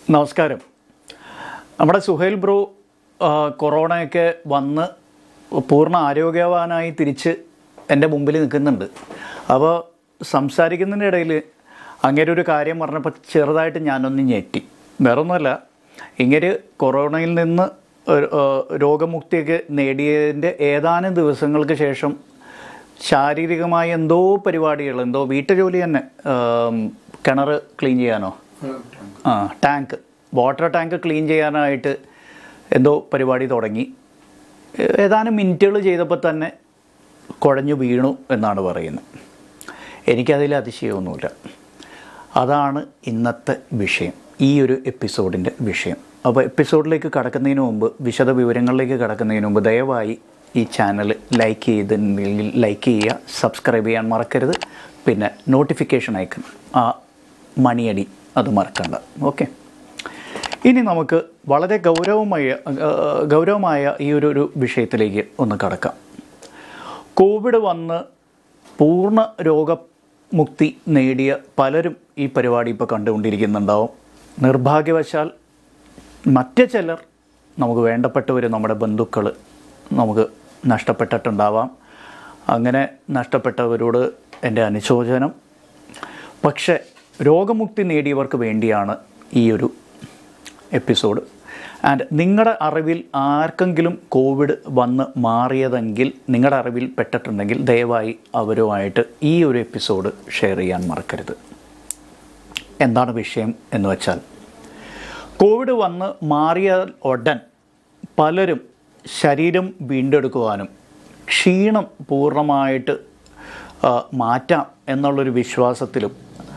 നമസ്കാരം നമ്മുടെ സുഹൈൽ ബ്രോ ആ, കൊറോണയൊക്കെ വന്ന് പൂർണ്ണ ആരോഗ്യവാനായി തിരിച്ച് എൻ്റെ മുമ്പിൽ നിൽക്കുന്നുണ്ട് അപ്പോൾ സംസാരിക്കുന്നതിൻ്റെ ഇടയിൽ അങ്ങനെ ഒരു കാര്യം പറഞ്ഞപ്പോൾ ചെറുതായിട്ട് ഞാനൊന്ന് ഞെട്ടി വേറൊന്നുമല്ല ഇങ്ങനെ കൊറോണയിൽ നിന്ന് ഒരു, ആ, രോഗമുക്തിയൊക്കെ നേടിയതിൻ്റെ ഏതാനും ദിവസങ്ങൾക്ക് ശേഷം ശാരീരികമായ എന്തോ പരിപാടികൾ എന്തോ വീട്ടുജോലി തന്നെ ആം, കിണർ ക്ലീൻ ചെയ്യാനോ ആ ടാങ്ക് വാട്ടർ ടാങ്ക് ക്ലീൻ ചെയ്യാനായിട്ട് എന്തോ പരിപാടി തുടങ്ങി ഏതാനും മിനിറ്റുകൾ ചെയ്തപ്പോൾ തന്നെ കുഴഞ്ഞു വീണു എന്നാണ് പറയുന്നത് എനിക്കതിൽ അതിശയമൊന്നുമില്ല അതാണ് ഇന്നത്തെ വിഷയം ഈ ഒരു എപ്പിസോഡിൻ്റെ വിഷയം അപ്പോൾ എപ്പിസോഡിലേക്ക് കടക്കുന്നതിന് മുമ്പ് വിശദ വിവരങ്ങളിലേക്ക് കടക്കുന്നതിന് മുമ്പ് ദയവായി ഈ ചാനൽ ലൈക്ക് ചെയ്തിട്ടുണ്ടെങ്കിൽ ലൈക്ക് ചെയ്യുക സബ്സ്ക്രൈബ് ചെയ്യാൻ മറക്കരുത് പിന്നെ നോട്ടിഫിക്കേഷൻ ഐക്കൺ ആ മണിയടി അത് മറക്കണ്ട ഓക്കെ ഇനി നമുക്ക് വളരെ ഗൗരവമായ ആ, ഗൗരവമായ ഈ ഒരു ഒരു വിഷയത്തിലേക്ക് ഒന്ന് കടക്കാം കോവിഡ് വന്ന് പൂർണ്ണ രോഗമുക്തി നേടിയ പലരും ഈ പരിപാടി ഇപ്പോൾ കണ്ടുകൊണ്ടിരിക്കുന്നുണ്ടാവും നിർഭാഗ്യവശാൽ മറ്റ് ചിലർ നമുക്ക് വേണ്ടപ്പെട്ടവർ നമ്മുടെ ബന്ധുക്കൾ നമുക്ക് നഷ്ടപ്പെട്ടിട്ടുണ്ടാവാം അങ്ങനെ നഷ്ടപ്പെട്ടവരോട് എൻ്റെ അനുശോചനം പക്ഷേ രോഗമുക്തി നേടിയവർക്ക് വേണ്ടിയാണ് ഈ ഒരു എപ്പിസോഡ് ആൻഡ് നിങ്ങളുടെ അറിവിൽ ആർക്കെങ്കിലും കോവിഡ് വന്ന് മാറിയതെങ്കിൽ നിങ്ങളുടെ അറിവിൽ പെട്ടിട്ടുണ്ടെങ്കിൽ ദയവായി അവരുമായിട്ട് ഈ ഒരു എപ്പിസോഡ് ഷെയർ ചെയ്യാൻ മറക്കരുത് എന്താണ് വിഷയം എന്ന് വെച്ചാൽ കോവിഡ് വന്ന് മാറിയ ഉടൻ പലരും ശരീരം വീണ്ടെടുക്കുവാനും ക്ഷീണം പൂർണ്ണമായിട്ട് ആ, മാറ്റാം എന്നുള്ളൊരു വിശ്വാസത്തിലും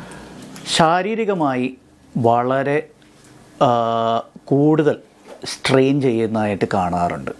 ശാരീരികമായി വളരെ ആ, കൂടുതൽ സ്ട്രെയിൻ ചെയ്യുന്നതായിട്ട് കാണാറുണ്ട്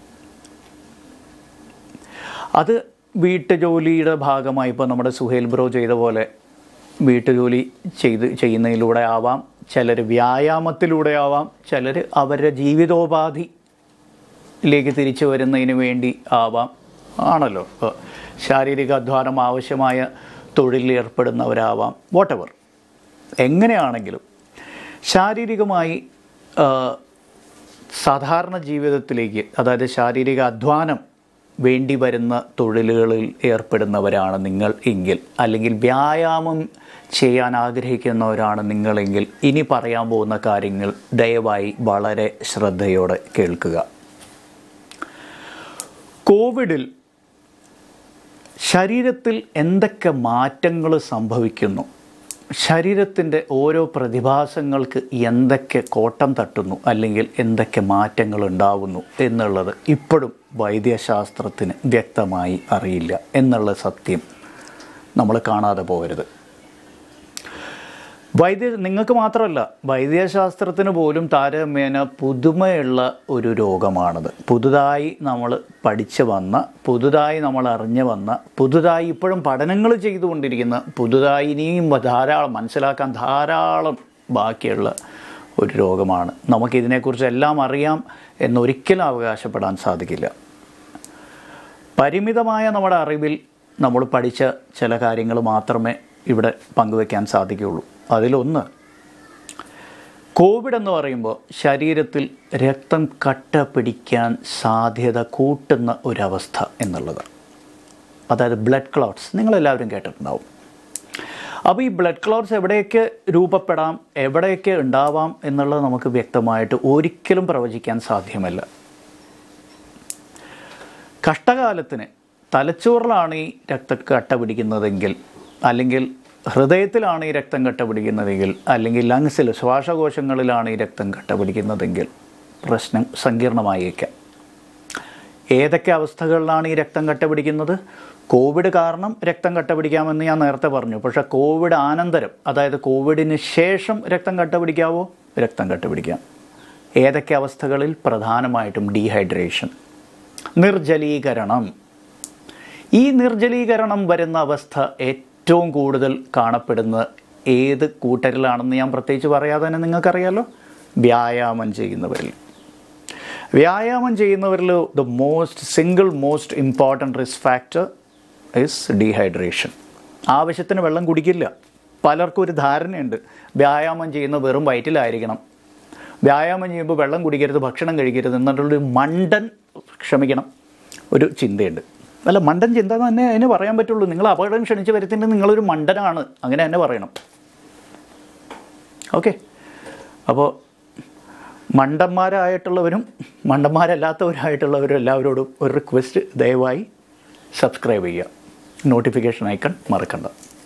അത് വീട്ടുജോലിയുടെ ഭാഗമായി ഇപ്പോൾ നമ്മുടെ സുഹേൽ ബ്രോ ചെയ്ത പോലെ വീട്ടുജോലി ചെയ്ത് ചെയ്യുന്നതിലൂടെ ആവാം ചിലർ വ്യായാമത്തിലൂടെ ആവാം ചിലർ അവരുടെ ജീവിതോപാധിയിലേക്ക് തിരിച്ചു വരുന്നതിന് വേണ്ടി ആവാം ആണല്ലോ ഇപ്പോൾ ശാരീരിക അധ്വാനം ആവശ്യമായ തൊഴിലിൽ ഏർപ്പെടുന്നവരാവാം വാട്ടെവർ എങ്ങനെയാണെങ്കിലും ശാരീരികമായി ആ, സാധാരണ ജീവിതത്തിലേക്ക് അതായത് ശാരീരിക അധ്വാനം വേണ്ടി വരുന്ന തൊഴിലുകളിൽ ഏർപ്പെടുന്നവരാണ് നിങ്ങൾ എങ്കിൽ അല്ലെങ്കിൽ വ്യായാമം ചെയ്യാൻ ആഗ്രഹിക്കുന്നവരാണ് നിങ്ങളെങ്കിൽ ഇനി പറയാൻ പോകുന്ന കാര്യങ്ങൾ ദയവായി വളരെ ശ്രദ്ധയോടെ കേൾക്കുക കോവിഡിൽ ശരീരത്തിൽ എന്തൊക്കെ മാറ്റങ്ങൾ സംഭവിക്കുന്നു ശരീരത്തിൻ്റെ ഓരോ പ്രതിഭാസങ്ങൾക്ക് എന്തൊക്കെ കോട്ടം തട്ടുന്നു അല്ലെങ്കിൽ എന്തൊക്കെ മാറ്റങ്ങൾ ഉണ്ടാവുന്നു എന്നുള്ളത് ഇപ്പോഴും വൈദ്യശാസ്ത്രത്തിന് വ്യക്തമായി അറിയില്ല എന്നുള്ള സത്യം നമ്മൾ കാണാതെ പോകരുത് വൈദ്യ നിങ്ങൾക്ക് മാത്രമല്ല വൈദ്യശാസ്ത്രത്തിന് പോലും താരതമ്യേന പുതുമയുള്ള ഒരു രോഗമാണത് പുതുതായി നമ്മൾ പഠിച്ചു വന്ന പുതുതായി നമ്മൾ അറിഞ്ഞു വന്ന പുതുതായി ഇപ്പോഴും പഠനങ്ങൾ ചെയ്തുകൊണ്ടിരിക്കുന്ന പുതുതായി ഇനിയും ധാരാളം മനസ്സിലാക്കാൻ ധാരാളം ബാക്കിയുള്ള ഒരു രോഗമാണ് നമുക്കിതിനെക്കുറിച്ച് എല്ലാം അറിയാം എന്നൊരിക്കലും അവകാശപ്പെടാൻ സാധിക്കില്ല പരിമിതമായ നമ്മുടെ അറിവിൽ നമ്മൾ പഠിച്ച ചില കാര്യങ്ങൾ മാത്രമേ ഇവിടെ പങ്കുവെക്കാൻ സാധിക്കുകയുള്ളൂ അതിലൊന്ന് കോവിഡ് എന്ന് പറയുമ്പോൾ ശരീരത്തിൽ രക്തം കട്ട പിടിക്കാൻ സാധ്യത കൂട്ടുന്ന ഒരവസ്ഥ എന്നുള്ളത് അതായത് ബ്ലഡ് ക്ലോട്ട്സ് നിങ്ങളെല്ലാവരും കേട്ടിട്ടുണ്ടാവും അപ്പോൾ ഈ ബ്ലഡ് ക്ലോട്ട്സ് എവിടെയൊക്കെ രൂപപ്പെടാം എവിടെയൊക്കെ ഉണ്ടാവാം എന്നുള്ളത് നമുക്ക് വ്യക്തമായിട്ട് ഒരിക്കലും പ്രവചിക്കാൻ സാധ്യമല്ല കഷ്ടകാലത്തിന് തലച്ചോറിലാണ് ഈ രക്തം കട്ട പിടിക്കുന്നതെങ്കിൽ അല്ലെങ്കിൽ ഹൃദയത്തിലാണ് ഈ രക്തം കട്ട പിടിക്കുന്നതെങ്കിൽ അല്ലെങ്കിൽ ലങ്സിൽ ശ്വാസകോശങ്ങളിലാണ് ഈ രക്തം കട്ട പിടിക്കുന്നതെങ്കിൽ പ്രശ്നം സങ്കീർണമായേക്കാം ഏതൊക്കെ അവസ്ഥകളിലാണ് ഈ രക്തം കട്ട പിടിക്കുന്നത് കോവിഡ് കാരണം രക്തം കട്ട പിടിക്കാമെന്ന് ഞാൻ നേരത്തെ പറഞ്ഞു പക്ഷേ കോവിഡ് ആനന്തരം അതായത് കോവിഡിന് ശേഷം രക്തം കട്ട പിടിക്കാവോ രക്തം കട്ട പിടിക്കാം ഏതൊക്കെ അവസ്ഥകളിൽ പ്രധാനമായിട്ടും ഡീഹൈഡ്രേഷൻ നിർജ്ജലീകരണം ഈ നിർജ്ജലീകരണം വരുന്ന അവസ്ഥ ഏറ്റവും കൂടുതൽ കാണപ്പെടുന്ന ഏത് കൂട്ടരിലാണെന്ന് ഞാൻ പ്രത്യേകിച്ച് പറയാതെ തന്നെ നിങ്ങൾക്കറിയാലോ വ്യായാമം ചെയ്യുന്നവരിൽ വ്യായാമം ചെയ്യുന്നവരിൽ the most single most important risk factor is dehydration ആവശ്യത്തിന് വെള്ളം കുടിക്കില്ല പലർക്കും ഒരു ധാരണയുണ്ട് വ്യായാമം ചെയ്യുന്ന വെറും വയറ്റിലായിരിക്കണം വ്യായാമം ചെയ്യുമ്പോൾ വെള്ളം കുടിക്കരുത് ഭക്ഷണം കഴിക്കരുത് എന്നുള്ളൊരു മണ്ടൻ ക്ഷമിക്കണം ഒരു ചിന്തയുണ്ട് അല്ല മണ്ടൻ ചിന്ത എന്ന് തന്നെ അതിന് പറയാൻ പറ്റുള്ളൂ നിങ്ങൾ അപകടം ക്ഷണിച്ച് വരുത്തിൻ്റെ നിങ്ങളൊരു മണ്ടനാണ് അങ്ങനെ തന്നെ പറയണം ഓക്കെ അപ്പോൾ മണ്ടന്മാരായിട്ടുള്ളവരും മണ്ടന്മാരല്ലാത്തവരായിട്ടുള്ളവരും എല്ലാവരോടും ഒരു റിക്വസ്റ്റ് ദയവായി സബ്സ്ക്രൈബ് ചെയ്യുക നോട്ടിഫിക്കേഷൻ ഐക്കൺ മറക്കണ്ട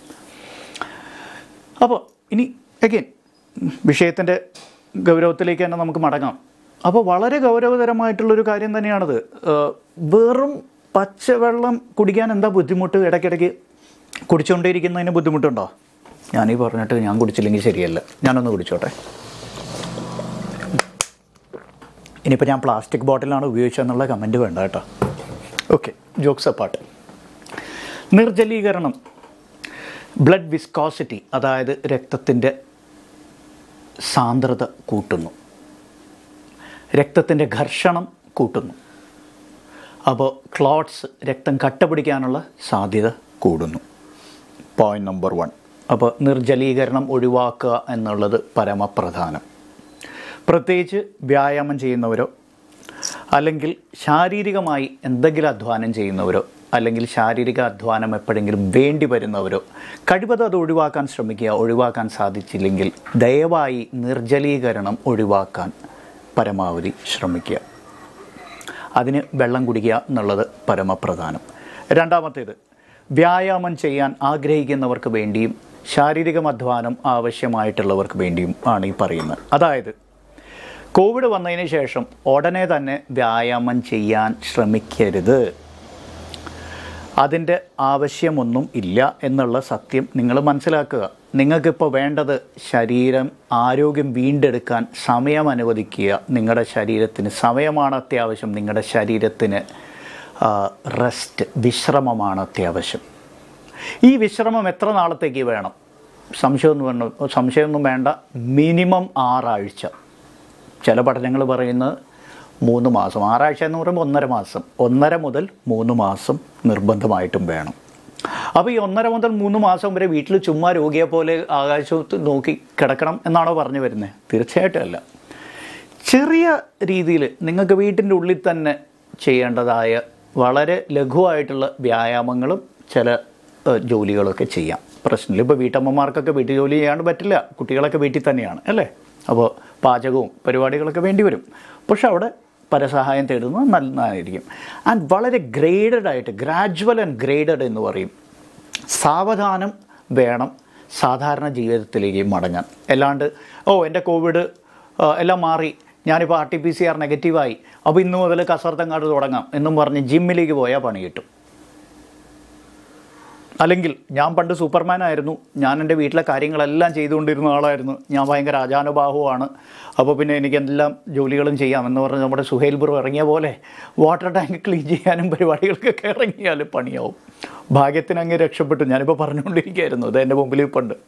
അപ്പോൾ ഇനി അഗൈൻ വിഷയത്തിൻ്റെ ഗൗരവത്തിലേക്ക് തന്നെ നമുക്ക് മടങ്ങാം അപ്പോൾ വളരെ ഗൗരവതരമായിട്ടുള്ളൊരു കാര്യം തന്നെയാണത് ഏഹ് വെറും പച്ചവെള്ളം കുടിക്കാൻ എന്താ ബുദ്ധിമുട്ട് ഇടയ്ക്കിടയ്ക്ക് കുടിച്ചുകൊണ്ടേയിരിക്കുന്നതിന് ബുദ്ധിമുട്ടുണ്ടോ ഞാനീ പറഞ്ഞിട്ട് ഞാൻ കുടിച്ചില്ലെങ്കിൽ ശരിയല്ല ഞാനൊന്ന് കുടിച്ചോട്ടെ ഇനിയിപ്പോൾ ഞാൻ പ്ലാസ്റ്റിക് ബോട്ടിലാണ് ഉപയോഗിച്ചതെന്നുള്ള കമൻറ്റ് വേണ്ട കേട്ടോ ഓക്കെ ജോക്സ് അപ്പാട്ട് നിർജ്ജലീകരണം ബ്ലഡ് വിസ്കോസിറ്റി അതായത് രക്തത്തിൻ്റെ സാന്ദ്രത കൂട്ടുന്നു രക്തത്തിൻ്റെ ഘർഷണം കൂട്ടുന്നു അപ്പോൾ ക്ലോട്ട്സ് രക്തം കട്ട പിടിക്കാനുള്ള സാധ്യത കൂടുന്നു പോയിന്റ് നമ്പർ വൺ അപ്പോൾ നിർജ്ജലീകരണം ഒഴിവാക്കുക എന്നുള്ളത് പരമപ്രധാനം പ്രത്യേകിച്ച് വ്യായാമം ചെയ്യുന്നവരോ അല്ലെങ്കിൽ ശാരീരികമായി എന്തെങ്കിലും അധ്വാനം ചെയ്യുന്നവരോ അല്ലെങ്കിൽ ശാരീരിക അധ്വാനം എപ്പോഴെങ്കിലും വേണ്ടി വരുന്നവരോ കഴിവതും അത് ഒഴിവാക്കാൻ ശ്രമിക്കുക ഒഴിവാക്കാൻ സാധിച്ചില്ലെങ്കിൽ ദയവായി നിർജ്ജലീകരണം ഒഴിവാക്കാൻ പരമാവധി ശ്രമിക്കുക അതിന് വെള്ളം കുടിക്കുക എന്നുള്ളത് പരമപ്രധാനം രണ്ടാമത്തേത് വ്യായാമം ചെയ്യാൻ ആഗ്രഹിക്കുന്നവർക്ക് വേണ്ടിയും ശാരീരിക അധ്വാനം ആവശ്യമായിട്ടുള്ളവർക്ക് വേണ്ടിയും ആണ് ഈ പറയുന്നത് അതായത് കോവിഡ് വന്നതിന് ശേഷം ഉടനെ തന്നെ വ്യായാമം ചെയ്യാൻ ശ്രമിക്കരുത് അതിൻ്റെ ആവശ്യമൊന്നും ഇല്ല എന്നുള്ള സത്യം നിങ്ങൾ മനസ്സിലാക്കുക നിങ്ങൾക്കിപ്പോൾ വേണ്ടത് ശരീരം ആരോഗ്യം വീണ്ടെടുക്കാൻ സമയം അനുവദിക്കുക നിങ്ങളുടെ ശരീരത്തിന് സമയമാണ് അത്യാവശ്യം നിങ്ങളുടെ ശരീരത്തിന് റെസ്റ്റ് വിശ്രമമാണ് അത്യാവശ്യം ഈ വിശ്രമം എത്ര നാളത്തേക്ക് വേണം സംശയമൊന്നും വേണ്ട സംശയമൊന്നും വേണ്ട മിനിമം ആറാഴ്ച ചില പഠനങ്ങൾ പറയുന്നത് മൂന്ന് മാസം ആറാഴ്ച എന്ന് പറയുമ്പോൾ ഒന്നര മാസം ഒന്നര മുതൽ മൂന്ന് മാസം നിർബന്ധമായിട്ടും വേണം അപ്പോൾ ഈ ഒന്നര മുതൽ മൂന്ന് മാസം വരെ വീട്ടിൽ ചുമ്മാ രോഗിയെ പോലെ ആകാശത്ത് നോക്കി കിടക്കണം എന്നാണോ പറഞ്ഞു വരുന്നത് തീർച്ചയായിട്ടും അല്ല ചെറിയ രീതിയിൽ നിങ്ങൾക്ക് വീട്ടിൻ്റെ ഉള്ളിൽ തന്നെ ചെയ്യേണ്ടതായ വളരെ ലഘുവായിട്ടുള്ള വ്യായാമങ്ങളും ചില ഏഹ്, ജോലികളൊക്കെ ചെയ്യാം പ്രശ്നമില്ല ഇപ്പോൾ വീട്ടമ്മമാർക്കൊക്കെ വീട്ടു ജോലി ചെയ്യാണ്ട് പറ്റില്ല കുട്ടികളൊക്കെ വീട്ടിൽ തന്നെയാണ് അല്ലേ അപ്പോൾ പാചകവും പരിപാടികളൊക്കെ വേണ്ടി വരും പക്ഷെ അവിടെ പരസഹായം തേടുന്നത് നല്ലതായിരിക്കും ആൻഡ് വളരെ ഗ്രേഡഡ് ആയിട്ട് ഗ്രാജുവൽ ആൻഡ് ഗ്രേഡഡ് എന്ന് പറയും സാവധാനം വേണം സാധാരണ ജീവിതത്തിലേക്ക് മടങ്ങാൻ അല്ലാണ്ട് ഓ എൻ്റെ കോവിഡ് ആ, എല്ലാം മാറി ഞാനിപ്പോൾ R T P C R നെഗറ്റീവായി അപ്പോൾ ഇന്നു മുതൽ കസർത്തങ്ങാട് തുടങ്ങാം എന്നും പറഞ്ഞ് ജിമ്മിലേക്ക് പോയാൽ പണി കിട്ടും അല്ലെങ്കിൽ ഞാൻ പണ്ട് സൂപ്പർമാൻ ആയിരുന്നു ഞാൻ എൻ്റെ വീട്ടിലെ കാര്യങ്ങളെല്ലാം ചെയ്തുകൊണ്ടിരുന്ന ആളായിരുന്നു ഞാൻ ഭയങ്കര ആജാനുബാഹുവാണ് അപ്പോൾ പിന്നെ എനിക്ക് എന്തെല്ലാം ജോലികളും ചെയ്യാം എന്ന് പറഞ്ഞ് നമ്മുടെ സുഹേൽ ബ്രോ ഇറങ്ങിയ പോലെ വാട്ടർ ടാങ്ക് ക്ലീൻ ചെയ്യാനും പരിപാടികൾക്കൊക്കെ ഇറങ്ങിയാൽ പണിയാവും ഭാഗ്യത്തിന് അങ്ങ് രക്ഷപ്പെട്ടു ഞാനിപ്പോൾ പറഞ്ഞുകൊണ്ടിരിക്കുകയായിരുന്നു അത് എൻ്റെ മുമ്പിൽ ഇപ്പോൾ ഉണ്ട്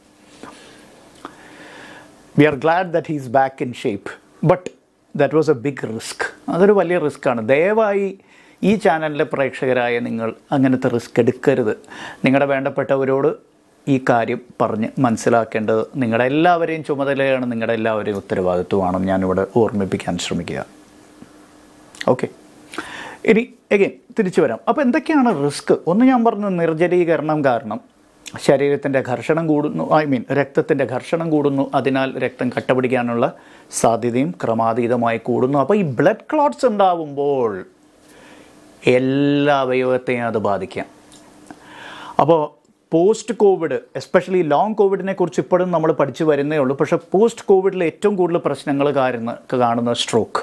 we are glad that he's back in shape but that was a big risk അതൊരു വലിയ റിസ്ക്കാണ് ദയവായി ഈ ചാനലിലെ പ്രേക്ഷകരായ നിങ്ങൾ അങ്ങനത്തെ റിസ്ക് എടുക്കരുത് നിങ്ങളുടെ വേണ്ടപ്പെട്ടവരോട് ഈ കാര്യം പറഞ്ഞ് മനസ്സിലാക്കേണ്ടത് നിങ്ങളുടെ എല്ലാവരെയും ചുമതലയാണ് നിങ്ങളുടെ എല്ലാവരെയും ഉത്തരവാദിത്വമാണ് ഞാനിവിടെ ഓർമ്മിപ്പിക്കാൻ ശ്രമിക്കുക ഓക്കെ ഇനി എഗെയിൻ തിരിച്ചു വരാം അപ്പോൾ എന്തൊക്കെയാണ് റിസ്ക് ഒന്ന് ഞാൻ പറഞ്ഞു നിർജ്ജലീകരണം കാരണം ശരീരത്തിൻ്റെ ഘർഷണം കൂടുന്നു ഐ മീൻ രക്തത്തിൻ്റെ ഘർഷണം കൂടുന്നു അതിനാൽ രക്തം കട്ടപിടിക്കാനുള്ള സാധ്യതയും ക്രമാതീതമായി കൂടുന്നു അപ്പോൾ ഈ ബ്ലഡ് ക്ലോട്ട്സ് ഉണ്ടാവുമ്പോൾ എല്ലാ അവയവത്തെയും അത് ബാധിക്കാം അപ്പോൾ പോസ്റ്റ് കോവിഡ് എസ്പെഷ്യലി ലോങ് കോവിഡിനെ കുറിച്ച് ഇപ്പോഴും നമ്മൾ പഠിച്ചു വരുന്നേ ഉള്ളൂ പക്ഷേ പോസ്റ്റ് കോവിഡിൽ ഏറ്റവും കൂടുതൽ പ്രശ്നങ്ങൾ കാരണം കാണുന്ന സ്ട്രോക്ക്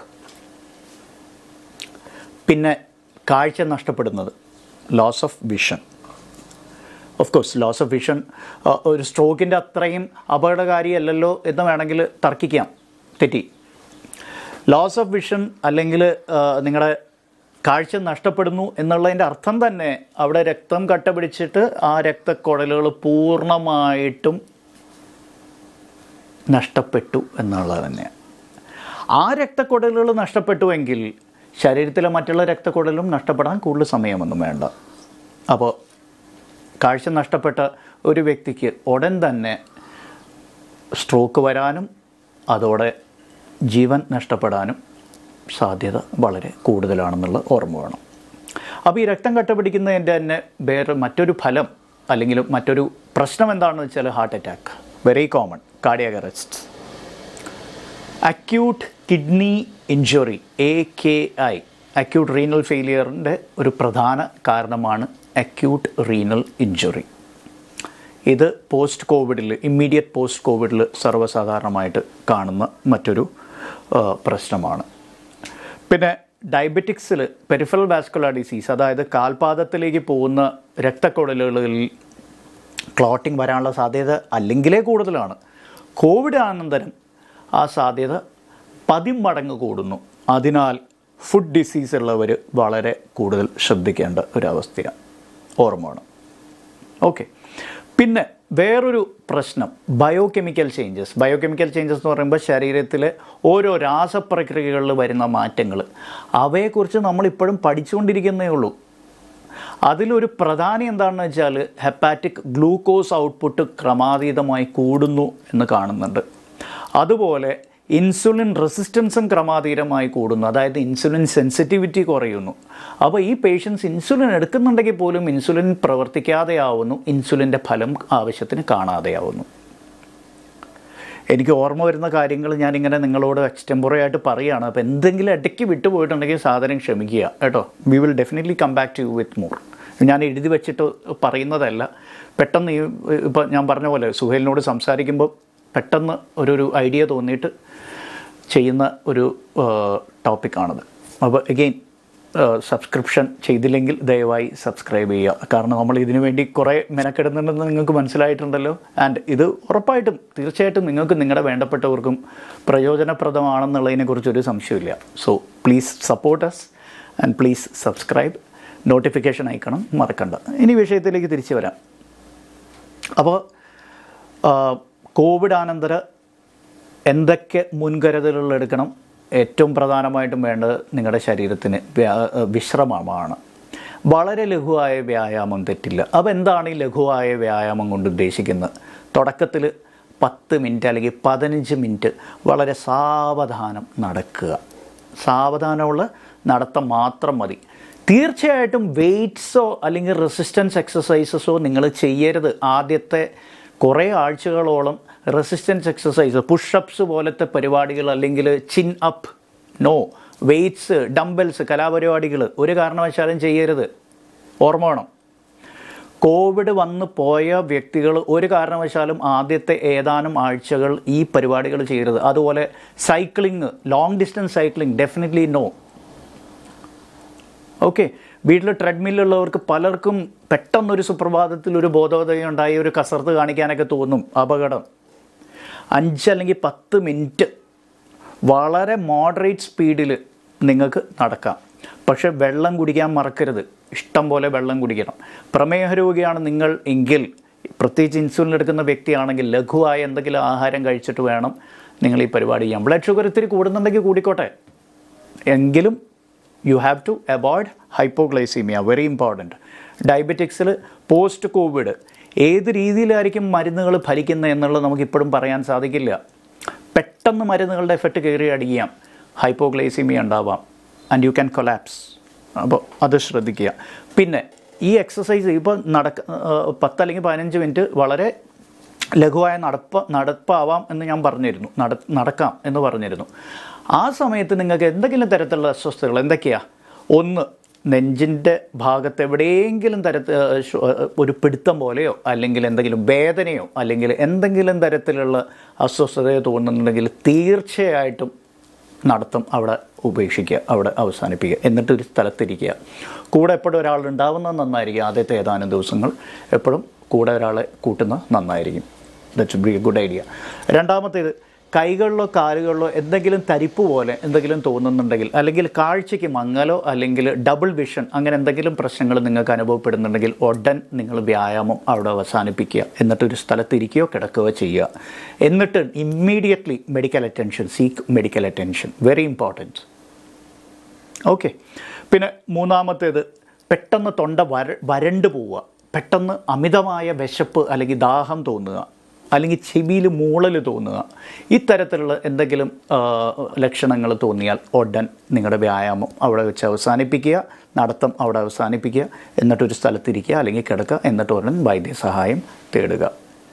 പിന്നെ കാഴ്ച നഷ്ടപ്പെടുന്നത് loss of vision of course loss of vision ഒരു സ്ട്രോക്കിൻ്റെ അത്രയും അപകടകാരിയല്ലല്ലോ എന്ന് വേണമെങ്കിൽ തർക്കിക്കാം തെറ്റി ലോസ് ഓഫ് വിഷൻ അല്ലെങ്കിൽ നിങ്ങളുടെ കാഴ്ച നഷ്ടപ്പെടുന്നു എന്നുള്ളതിൻ്റെ അർത്ഥം തന്നെ അവിടെ രക്തം കട്ട പിടിച്ചിട്ട് ആ രക്തക്കുഴലുകൾ പൂർണ്ണമായിട്ടും നഷ്ടപ്പെട്ടു എന്നുള്ളത് തന്നെയാണ് ആ രക്തക്കുഴലുകൾ നഷ്ടപ്പെട്ടുവെങ്കിൽ ശരീരത്തിലെ മറ്റുള്ള രക്തക്കുഴലും നഷ്ടപ്പെടാൻ കൂടുതൽ സമയമൊന്നും വേണ്ട അപ്പോൾ കാഴ്ച നഷ്ടപ്പെട്ട ഒരു വ്യക്തിക്ക് ഉടൻ തന്നെ സ്ട്രോക്ക് വരാനും അതോടെ ജീവൻ നഷ്ടപ്പെടാനും സാധ്യത വളരെ കൂടുതലാണെന്നുള്ള ഓർമ്മ വേണം അപ്പോൾ ഈ രക്തം കട്ട പിടിക്കുന്നതിൻ്റെ തന്നെ വേറെ മറ്റൊരു ഫലം അല്ലെങ്കിൽ മറ്റൊരു പ്രശ്നം എന്താണെന്ന് വെച്ചാൽ heart attack very common cardiac arrest acute kidney injury A K I acute renal ഫെയിലിയറിൻ്റെ ഒരു പ്രധാന കാരണമാണ് അക്യൂട്ട് റീനൽ ഇഞ്ചുറി ഇത് പോസ്റ്റ് കോവിഡിൽ ഇമ്മീഡിയറ്റ് പോസ്റ്റ് കോവിഡിൽ സർവ്വസാധാരണമായിട്ട് കാണുന്ന മറ്റൊരു ആ, പ്രശ്നമാണ് പിന്നെ ഡയബറ്റിക്സിൽ പെരിഫറൽ വാസ്കുലർ ഡിസീസ് അതായത് കാൽപാദത്തിലേക്ക് പോകുന്ന രക്തക്കുഴലുകളിൽ ക്ലോട്ടിംഗ് വരാനുള്ള സാധ്യത അല്ലെങ്കിലേ കൂടുതലാണ് കോവിഡ് അനന്തരം ആ സാധ്യത പതിമടങ്ങ് കൂടുന്നു അതിനാൽ ഫുഡ് ഡിസീസ് ഉള്ളവർ വളരെ കൂടുതൽ ശ്രദ്ധിക്കേണ്ട ഒരവസ്ഥയാണ് ഓർമ്മ വേണം ഓക്കെ പിന്നെ വേറൊരു പ്രശ്നം ബയോകെമിക്കൽ ചേഞ്ചസ് ബയോകെമിക്കൽ ചേഞ്ചസ് എന്ന് പറയുമ്പോൾ ശരീരത്തിലെ ഓരോ രാസപ്രക്രിയകളിൽ വരുന്ന മാറ്റങ്ങൾ അവയെക്കുറിച്ച് നമ്മളിപ്പോഴും പഠിച്ചുകൊണ്ടിരിക്കുന്നേ ഉള്ളൂ അതിലൊരു പ്രധാനം എന്താണെന്ന് വെച്ചാൽ ഹെപ്പാറ്റിക് ഗ്ലൂക്കോസ് ഔട്ട്പുട്ട് ക്രമാതീതമായി കൂടുന്നു എന്ന് കാണുന്നുണ്ട് അതുപോലെ ഇൻസുലിൻ റെസിസ്റ്റൻസും ക്രമാതീതമായി കൂടുന്നു അതായത് ഇൻസുലിൻ സെൻസിറ്റിവിറ്റി കുറയുന്നു അപ്പോൾ ഈ പേഷ്യൻസ് ഇൻസുലിൻ എടുക്കുന്നുണ്ടെങ്കിൽ പോലും ഇൻസുലിൻ പ്രവർത്തിക്കാതെയാവുന്നു ഇൻസുലിൻ്റെ ഫലം ആവശ്യത്തിന് കാണാതെയാവുന്നു എനിക്ക് ഓർമ്മ വരുന്ന കാര്യങ്ങൾ ഞാനിങ്ങനെ നിങ്ങളോട് എക്സ്റ്റെമ്പററി ആയിട്ട് പറയുകയാണ് അപ്പോൾ എന്തെങ്കിലും ഇടയ്ക്ക് വിട്ടുപോയിട്ടുണ്ടെങ്കിൽ സാധനം ക്ഷമിക്കുക കേട്ടോ we will definitely come back to you with more ഞാൻ എഴുതി വെച്ചിട്ട് പറയുന്നതല്ല പെട്ടെന്ന് ഈ ഇപ്പം ഞാൻ പറഞ്ഞ പോലെ സുഹേലിനോട് സംസാരിക്കുമ്പോൾ പെട്ടെന്ന് ഒരു ഒരു ഐഡിയ തോന്നിയിട്ട് ചെയ്യുന്ന ഒരു ടോപ്പിക്കാണത് അപ്പോൾ എഗെയിൻ സബ്സ്ക്രിപ്ഷൻ ചെയ്തില്ലെങ്കിൽ ദയവായി സബ്സ്ക്രൈബ് ചെയ്യുക കാരണം നമ്മൾ ഇതിനു വേണ്ടി കുറേ മെനക്കെടുന്നുണ്ടെന്ന് നിങ്ങൾക്ക് മനസ്സിലായിട്ടുണ്ടല്ലോ ആൻഡ് ഇത് ഉറപ്പായിട്ടും തീർച്ചയായിട്ടും നിങ്ങൾക്ക് നിങ്ങളുടെ വേണ്ടപ്പെട്ടവർക്കും പ്രയോജനപ്രദമാണെന്നുള്ളതിനെക്കുറിച്ച് ഒരു സംശയമില്ല so please support us and please subscribe notification അയക്കണം മറക്കണ്ട ഇനി വിഷയത്തിലേക്ക് തിരിച്ചു വരാം അപ്പോൾ കോവിഡ് അനന്തര എന്തൊക്കെ മുൻകരുതലുകൾ എടുക്കണം ഏറ്റവും പ്രധാനമായിട്ടും വേണ്ടത് നിങ്ങളുടെ ശരീരത്തിന് വ്യാ- വിശ്രമമാണ് വളരെ ലഘുവായ വ്യായാമം തെറ്റില്ല അപ്പോൾ എന്താണ് ഈ ലഘുവായ വ്യായാമം കൊണ്ട് ഉദ്ദേശിക്കുന്നത് തുടക്കത്തിൽ പത്ത് മിനിറ്റ് അല്ലെങ്കിൽ പതിനഞ്ച് മിനിറ്റ് വളരെ സാവധാനം നടക്കുക സാവധാനമുള്ള നടത്തം മാത്രം മതി തീർച്ചയായിട്ടും വെയ്റ്റ്സോ അല്ലെങ്കിൽ റെസിസ്റ്റൻസ് എക്സസൈസസോ നിങ്ങൾ ചെയ്യരുത് ആദ്യത്തെ കുറേ ആഴ്ചകളോളം റെസിസ്റ്റൻസ് എക്സസൈസ് പുഷപ്സ് പോലത്തെ പരിപാടികൾ അല്ലെങ്കിൽ chin up no weights dumbbells കലാപരിപാടികൾ ഒരു കാരണവശാലും ചെയ്യരുത് ഓർമ്മ വേണം കോവിഡ് വന്ന് പോയ വ്യക്തികൾ ഒരു കാരണവശാലും ആദ്യത്തെ ഏതാനും ആഴ്ചകൾ ഈ പരിപാടികൾ ചെയ്യരുത് അതുപോലെ cycling long distance cycling definitely no okay വീട്ടിൽ ട്രെഡ്മില്ലുള്ളവർക്ക് പലർക്കും പെട്ടെന്നൊരു സുപ്രഭാതത്തിൽ ഒരു ബോധോദയം ഉണ്ടായി ഒരു കസർത്ത് കാണിക്കാനൊക്കെ തോന്നും അപകടം അഞ്ച് അല്ലെങ്കിൽ പത്ത് മിനിറ്റ് വളരെ മോഡറേറ്റ് സ്പീഡിൽ നിങ്ങൾക്ക് നടക്കാം പക്ഷെ വെള്ളം കുടിക്കാൻ മറക്കരുത് ഇഷ്ടം പോലെ വെള്ളം കുടിക്കണം പ്രമേഹ രോഗിയാണ് നിങ്ങൾ എങ്കിൽ പ്രത്യേകിച്ച് ഇൻസുലിൻ എടുക്കുന്ന വ്യക്തിയാണെങ്കിൽ ലഘുവായ എന്തെങ്കിലും ആഹാരം കഴിച്ചിട്ട് വേണം നിങ്ങൾ ഈ പരിപാടി ചെയ്യാൻ ബ്ലഡ് ഷുഗർ ഇത്തിരി കൂടുന്നുണ്ടെങ്കിൽ കൂടിക്കോട്ടെ എങ്കിലും you have to avoid hypoglycemia very important ഡയബറ്റിക്സിൽ പോസ്റ്റ് കോവിഡ് ഏത് രീതിയിലായിരിക്കും മരുന്നുകൾ ഫലിക്കുന്നത് എന്നുള്ളത് നമുക്കിപ്പോഴും പറയാൻ സാധിക്കില്ല പെട്ടെന്ന് മരുന്നുകളുടെ എഫക്റ്റ് കയറി അടിക്കാം ഹൈപ്പോഗ്ലൈസീമിയ ഉണ്ടാവാം ആൻഡ് യു ക്യാൻ കൊലാപ്സ് അപ്പോൾ അത് ശ്രദ്ധിക്കുക പിന്നെ ഈ എക്സസൈസ് ഇപ്പോൾ നടക്ക പത്ത് അല്ലെങ്കിൽ പതിനഞ്ച് മിനിറ്റ് വളരെ ലഘുവായ നടപ്പ് നടപ്പാവാം എന്ന് ഞാൻ പറഞ്ഞിരുന്നു നട നടക്കാം എന്ന് പറഞ്ഞിരുന്നു ആ സമയത്ത് നിങ്ങൾക്ക് എന്തെങ്കിലും തരത്തിലുള്ള അസ്വസ്ഥതകൾ എന്തൊക്കെയാണ് ഒന്ന് നെഞ്ചിൻ്റെ ഭാഗത്ത് എവിടെയെങ്കിലും തരത്തിൽ ഒരു പിടുത്തം പോലെയോ അല്ലെങ്കിൽ എന്തെങ്കിലും വേദനയോ അല്ലെങ്കിൽ എന്തെങ്കിലും തരത്തിലുള്ള അസ്വസ്ഥതയോ തോന്നുന്നുണ്ടെങ്കിൽ തീർച്ചയായിട്ടും നടത്തം അവിടെ ഉപേക്ഷിക്കുക അവിടെ അവസാനിപ്പിക്കുക എന്നിട്ട് ഒരു സ്ഥലത്തിരിക്കുക കൂടെ എപ്പോഴും ഒരാൾ ഉണ്ടാവുന്നത് നന്നായിരിക്കും ആദ്യത്തെ ഏതാനും ദിവസങ്ങൾ എപ്പോഴും കൂടെ ഒരാളെ കൂട്ടുന്നത് നന്നായിരിക്കും that be a good idea രണ്ടാമത്തേത് കൈകളിലോ കാലുകളിലോ എന്തെങ്കിലും തരിപ്പ് പോലെ എന്തെങ്കിലും തോന്നുന്നുണ്ടെങ്കിൽ അല്ലെങ്കിൽ കാഴ്ചയ്ക്ക് മങ്ങലോ അല്ലെങ്കിൽ ഡബിൾ വിഷൻ അങ്ങനെ എന്തെങ്കിലും പ്രശ്നങ്ങൾ നിങ്ങൾക്ക് അനുഭവപ്പെടുന്നുണ്ടെങ്കിൽ ഉടൻ നിങ്ങൾ വ്യായാമം അവിടെ അവസാനിപ്പിക്കുക എന്നിട്ട് ഒരു സ്ഥലത്ത് ഇരിക്കുകയോ കിടക്കുകയോ ചെയ്യുക എന്നിട്ട് immediately medical attention seek medical attention very important okay പിന്നെ മൂന്നാമത്തേത് പെട്ടെന്ന് തൊണ്ട വര വരണ്ട് പോവുക പെട്ടെന്ന് അമിതമായ വിശപ്പ് അല്ലെങ്കിൽ ദാഹം തോന്നുക അല്ലെങ്കിൽ ചെവിയിൽ മൂളൽ തോന്നുക ഇത്തരത്തിലുള്ള എന്തെങ്കിലും ലക്ഷണങ്ങൾ തോന്നിയാൽ ഉടൻ നിങ്ങളുടെ വ്യായാമം അവിടെ വെച്ച് അവസാനിപ്പിക്കുക നടത്തം അവിടെ അവസാനിപ്പിക്കുക എന്നിട്ടൊരു സ്ഥലത്തിരിക്കുക അല്ലെങ്കിൽ കിടക്കുക എന്നിട്ട് ഉടൻ വൈദ്യസഹായം തേടുക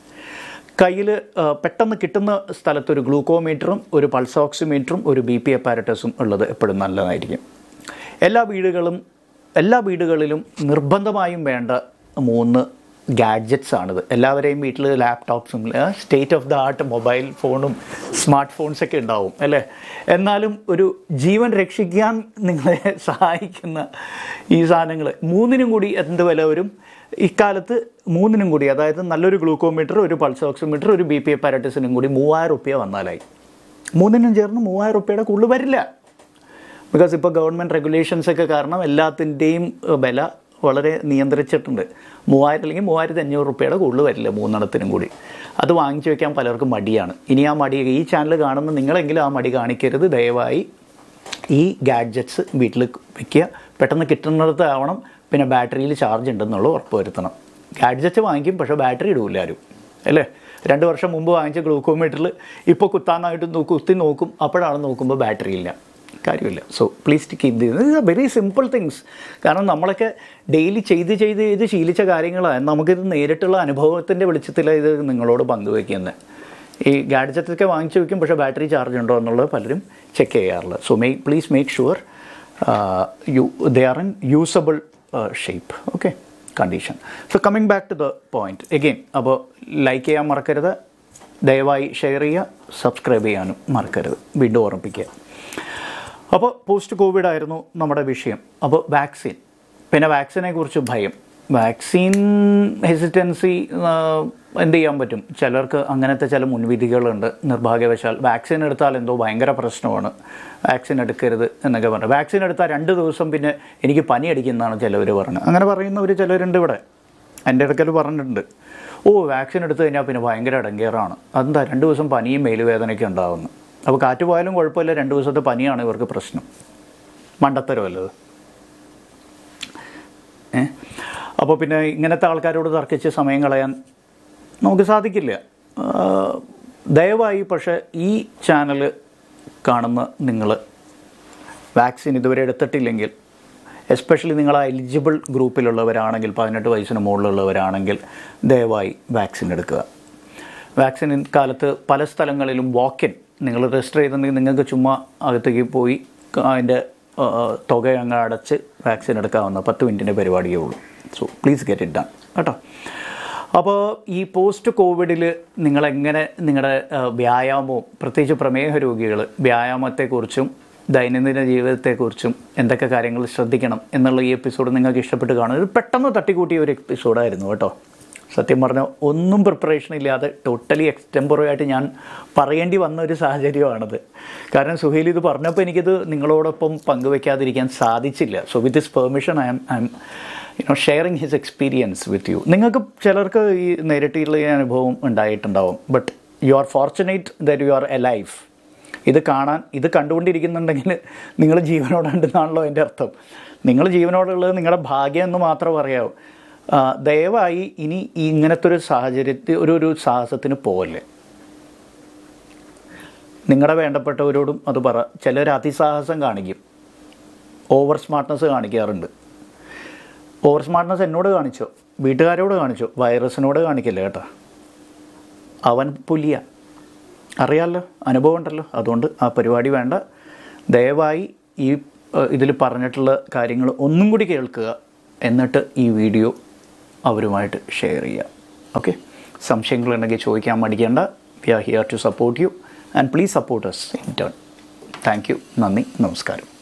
കയ്യിൽ പെട്ടെന്ന് കിട്ടുന്ന സ്ഥലത്ത് ഒരു ഗ്ലൂക്കോമീറ്ററും ഒരു പൾസ് ഓക്സിമീറ്ററും ഒരു ബി പി അപ്പാരറ്റസും ഉള്ളത് എപ്പോഴും നല്ലതായിരിക്കും എല്ലാ വീടുകളും എല്ലാ വീടുകളിലും നിർബന്ധമായും വേണ്ട മൂന്ന് ഗാഡ്ജറ്റ്സ് ആണിത് എല്ലാവരെയും വീട്ടിൽ ലാപ്ടോപ്സും state of the art mobile ഫോണും സ്മാർട്ട് ഫോൺസൊക്കെ ഉണ്ടാവും അല്ലേ എന്നാലും ഒരു ജീവൻ രക്ഷിക്കാൻ നിങ്ങളെ സഹായിക്കുന്ന ഈ സാധനങ്ങൾ മൂന്നിനും കൂടി എന്ത് വില വരും ഇക്കാലത്ത് മൂന്നിനും കൂടി അതായത് നല്ലൊരു ഗ്ലൂക്കോമീറ്റർ ഒരു പൾസ് ഓക്സിമീറ്റർ ഒരു ബി പി അപ്പാരറ്റസിനും കൂടി മൂവായിരം റുപ്യ വന്നാലായി മൂന്നിനും ചേർന്ന് മൂവായിരം റുപ്യയുടെ കൂടുതൽ വരില്ല ബിക്കോസ് ഇപ്പോൾ ഗവൺമെൻറ് റെഗുലേഷൻസ് ഒക്കെ കാരണം എല്ലാത്തിൻ്റെയും വില വളരെ നിയന്ത്രിച്ചിട്ടുണ്ട് മൂവായിരം അല്ലെങ്കിൽ മൂവായിരത്തി അഞ്ഞൂറ് റുപ്യയുടെ കൂടുതൽ വരില്ല മൂന്നെണ്ണത്തിനും കൂടി അത് വാങ്ങിച്ചു വെക്കാൻ പലർക്കും മടിയാണ് ഇനി ആ മടി ഈ ചാനൽ കാണുന്ന നിങ്ങളെങ്കിലും ആ മടി കാണിക്കരുത് ദയവായി ഈ ഗാഡ്ജറ്റ്സ് വീട്ടിൽ വെക്കുക പെട്ടെന്ന് കിട്ടുന്നിടത്ത് ആവണം പിന്നെ ബാറ്ററിയിൽ ചാർജ് ഉണ്ടെന്നുള്ളത് ഉറപ്പ് വരുത്തണം ഗാഡ്ജറ്റ് വാങ്ങിക്കും പക്ഷേ ബാറ്ററി ഇടൂല ആരും അല്ലേ രണ്ട് വർഷം മുമ്പ് വാങ്ങിച്ച ഗ്ലൂക്കോമീറ്ററിൽ ഇപ്പോൾ കുത്താനായിട്ട് നോ- കുത്തി നോക്കും അപ്പോഴാണ് നോക്കുമ്പോൾ ബാറ്ററി ഇല്ല കാര്യമില്ല so please to keep this are very simple things കാരണം നമ്മളൊക്കെ ഡെയിലി ചെയ്ത് ചെയ്ത് ചെയ്ത് ശീലിച്ച കാര്യങ്ങളാണ് നമുക്കിത് നേരിട്ടുള്ള അനുഭവത്തിൻ്റെ വെളിച്ചത്തിലാണ് ഇത് നിങ്ങളോട് പങ്കുവയ്ക്കുന്നത് ഈ ഗാഡ്ജറ്റൊക്കെ വാങ്ങിച്ചു വെക്കും പക്ഷേ ബാറ്ററി ചാർജ് ഉണ്ടോ എന്നുള്ളത് പലരും ചെക്ക് ചെയ്യാറുള്ളത് so may please make sure you they are in usable shape okay condition so coming back to the point again അപ്പോൾ ലൈക്ക് ചെയ്യാൻ മറക്കരുത് ദയവായി ഷെയർ ചെയ്യുക സബ്സ്ക്രൈബ് ചെയ്യാനും മറക്കരുത് വീണ്ടും ഓർമ്മിപ്പിക്കുക അപ്പോൾ പോസ്റ്റ് കോവിഡ് ആയിരുന്നു നമ്മുടെ വിഷയം അപ്പോൾ വാക്സിൻ പിന്നെ വാക്സിനെ കുറിച്ച് ഭയം വാക്സിൻ ഹെസിറ്റൻസി എന്ത് ചെയ്യാൻ പറ്റും ചിലർക്ക് അങ്ങനത്തെ ചില മുൻവിധികളുണ്ട് നിർഭാഗ്യവശാൽ വാക്സിൻ എടുത്താൽ എന്തോ ഭയങ്കര പ്രശ്നമാണ് വാക്സിൻ എടുക്കരുത് എന്നൊക്കെ പറഞ്ഞു വാക്സിൻ എടുത്താൽ രണ്ട് ദിവസം പിന്നെ എനിക്ക് പനി അടിക്കുന്നതാണ് ചിലവർ പറഞ്ഞത് അങ്ങനെ പറയുന്നവർ ചിലരുണ്ട് ഇവിടെ എൻ്റെ ഇടയ്ക്കൽ പറഞ്ഞിട്ടുണ്ട് ഓ വാക്സിൻ എടുത്തു കഴിഞ്ഞാൽ പിന്നെ ഭയങ്കര ഇടങ്കേറാണ് അതെന്താ രണ്ട് ദിവസം പനിയും മേലുവേദനയൊക്കെ ഉണ്ടാകുന്നു അപ്പോൾ കാറ്റ് പോയാലും കുഴപ്പമില്ല രണ്ട് ദിവസത്തെ പനിയാണ് ഇവർക്ക് പ്രശ്നം മണ്ടത്തരമല്ലത് ഏ അപ്പോൾ പിന്നെ ഇങ്ങനത്തെ ആൾക്കാരോട് തർക്കിച്ച് സമയം കളയാൻ നമുക്ക് സാധിക്കില്ല ആ, ദയവായി പക്ഷേ ഈ ചാനൽ കാണുന്ന നിങ്ങൾ വാക്സിൻ ഇതുവരെ എടുത്തിട്ടില്ലെങ്കിൽ എസ്പെഷ്യലി നിങ്ങൾ ആ എലിജിബിൾ ഗ്രൂപ്പിലുള്ളവരാണെങ്കിൽ പതിനെട്ട് വയസ്സിന് മുകളിലുള്ളവരാണെങ്കിൽ ദയവായി വാക്സിൻ എടുക്കുക വാക്സിൻ കാലത്ത് പല സ്ഥലങ്ങളിലും വാക്കിൻ നിങ്ങൾ രജിസ്റ്റർ ചെയ്തിട്ടുണ്ടെങ്കിൽ നിങ്ങൾക്ക് ചുമ്മാ അകത്തേക്ക് പോയി അതിൻ്റെ ആ, ആ, തുക അങ്ങ് അടച്ച് വാക്സിൻ എടുക്കാവുന്ന പത്ത് മിനിറ്റിൻ്റെ പരിപാടിയേ ഉള്ളൂ so please get it done കേട്ടോ അപ്പോൾ ഈ പോസ്റ്റ് കോവിഡിൽ നിങ്ങളെങ്ങനെ നിങ്ങളുടെ ആ, വ്യായാമവും പ്രത്യേകിച്ച് പ്രമേഹ രോഗികൾ വ്യായാമത്തെക്കുറിച്ചും ദൈനംദിന ജീവിതത്തെക്കുറിച്ചും എന്തൊക്കെ കാര്യങ്ങൾ ശ്രദ്ധിക്കണം എന്നുള്ള ഈ എപ്പിസോഡ് നിങ്ങൾക്ക് ഇഷ്ടപ്പെട്ട് കാണും ഇത് പെട്ടെന്ന് തട്ടിക്കൂട്ടിയ ഒരു എപ്പിസോഡായിരുന്നു കേട്ടോ സത്യം പറഞ്ഞാൽ ഒന്നും പ്രിപ്പറേഷൻ ഇല്ലാതെ ടോട്ടലി എക്സ്റ്റംപററി ആയിട്ട് ഞാൻ പറയേണ്ടി വന്ന ഒരു സാഹചര്യമാണത് കാരണം സുഹേൽ ഇത് പറഞ്ഞപ്പോൾ എനിക്കിത് നിങ്ങളോടൊപ്പം പങ്കുവെക്കാതിരിക്കാൻ സാധിച്ചില്ല so with this permission I'm I'm you know sharing his experience with you നിങ്ങൾക്ക് ചിലർക്ക് ഈ നേരിട്ടുള്ള ഈ അനുഭവം ഉണ്ടായിട്ടുണ്ടാവും but you are fortunate that you are a life ഇത് കാണാൻ ഇത് കണ്ടുകൊണ്ടിരിക്കുന്നുണ്ടെങ്കിൽ നിങ്ങൾ ജീവനോടുണ്ടെന്നാണല്ലോ എൻ്റെ അർത്ഥം നിങ്ങൾ ജീവനോടുള്ളത് നിങ്ങളുടെ ഭാഗ്യം എന്ന് മാത്രം പറയാവൂ ആ, ദയവായി ഇനി ഈ ഇങ്ങനത്തെ ഒരു സാഹചര്യത്തിൽ ഒരു ഒരു സാഹസത്തിന് പോകല്ലേ നിങ്ങളുടെ വേണ്ടപ്പെട്ടവരോടും അത് പറ ചിലർ അതിസാഹസം കാണിക്കും ഓവർ സ്മാർട്ട്നെസ് കാണിക്കാറുണ്ട് ഓവർ സ്മാർട്ട്നെസ് എന്നോട് കാണിച്ചോ വീട്ടുകാരോട് കാണിച്ചോ വൈറസിനോട് കാണിക്കില്ല കേട്ടോ അവൻ പുലിയ അറിയാമല്ലോ അനുഭവം ഉണ്ടല്ലോ അതുകൊണ്ട് ആ പരിപാടി വേണ്ട ദയവായി ഈ ഇതിൽ പറഞ്ഞിട്ടുള്ള കാര്യങ്ങൾ ഒന്നും കൂടി കേൾക്കുക എന്നിട്ട് ഈ വീഡിയോ അവരുമായിട്ട് ഷെയർ ചെയ്യുക ഓക്കെ സംശയങ്ങളുണ്ടെങ്കിൽ ചോദിക്കാൻ മടിക്കേണ്ട we are here to support you and please support us in turn thank you നന്ദി നമസ്കാരം